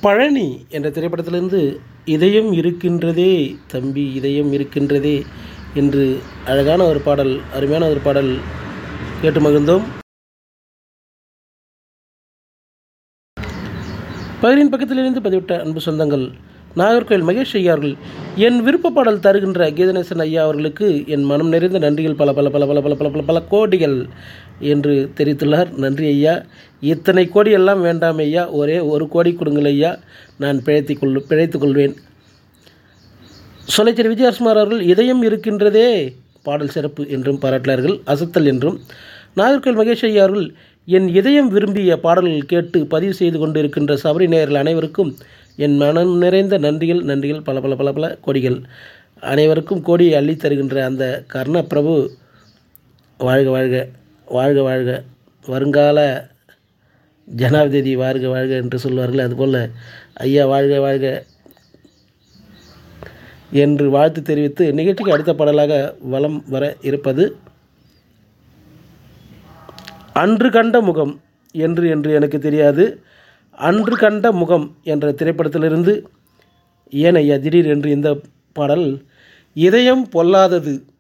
பழனி என்ற திரைப்படத்திலிருந்து இதயம் இருக்கின்றதே தம்பி இதயம் இருக்கின்றதே என்று அழகான ஒரு பாடல் அருமையான ஒரு பாடல் கேட்டு மகிழ்ந்தோம் பகிரின் பக்கத்திலிருந்து பதிவிட்ட அன்பு சொந்தங்கள் நாகர்கோவில் மகேஷ் ஐயா அவர்கள் என் விருப்ப பாடல் தருகின்ற கீதநேசன் ஐயா அவர்களுக்கு என் மனம் நிறைந்த நன்றிகள் பல பல பல பல பல பல பல பல கோடிகள் என்று தெரிவித்துள்ளார் நன்றி ஐயா இத்தனை கோடி எல்லாம் வேண்டாம் ஐயா ஒரே ஒரு கோடி கொடுங்கள் ஐயா நான் பிழைத்துக் கொள் பிழைத்துக் கொள்வேன் சொலைச்சேரி விஜயகுமார் அவர்கள் இதயம் இருக்கின்றதே பாடல் சிறப்பு என்றும் பாராட்டினார்கள் அசத்தல் என்றும் நாகர்கோவில் மகேஷ் ஐயா அவர்கள் என் இதயம் விரும்பிய பாடல்கள் கேட்டு பதிவு செய்து கொண்டு இருக்கின்ற சபரி நேயர்கள் அனைவருக்கும் என் மனம் நிறைந்த நன்றிகள் நன்றிகள் பல பல பல பல கோடிகள் அனைவருக்கும் கோடியை அள்ளித் தருகின்ற அந்த கர்ணப்பிரபு வாழ்க வாழ்க வாழ்க வாழ்க வருங்கால ஜனாதிபதி வாழ்க வாழ்க என்று சொல்வார்கள் அதுபோல் ஐயா வாழ்க வாழ்க என்று வாழ்த்து தெரிவித்து நிகழ்ச்சிக்கு அடுத்த பாடலாக வலம் வர இருப்பது அன்று கண்ட முகம் என்று என்று எனக்கு தெரியாது அன்று கண்ட முகம் என்ற திரைப்படத்திலிருந்து ஏன் ஐயா திடீர் என்று இந்த பாடல் இதயம் பொல்லாதது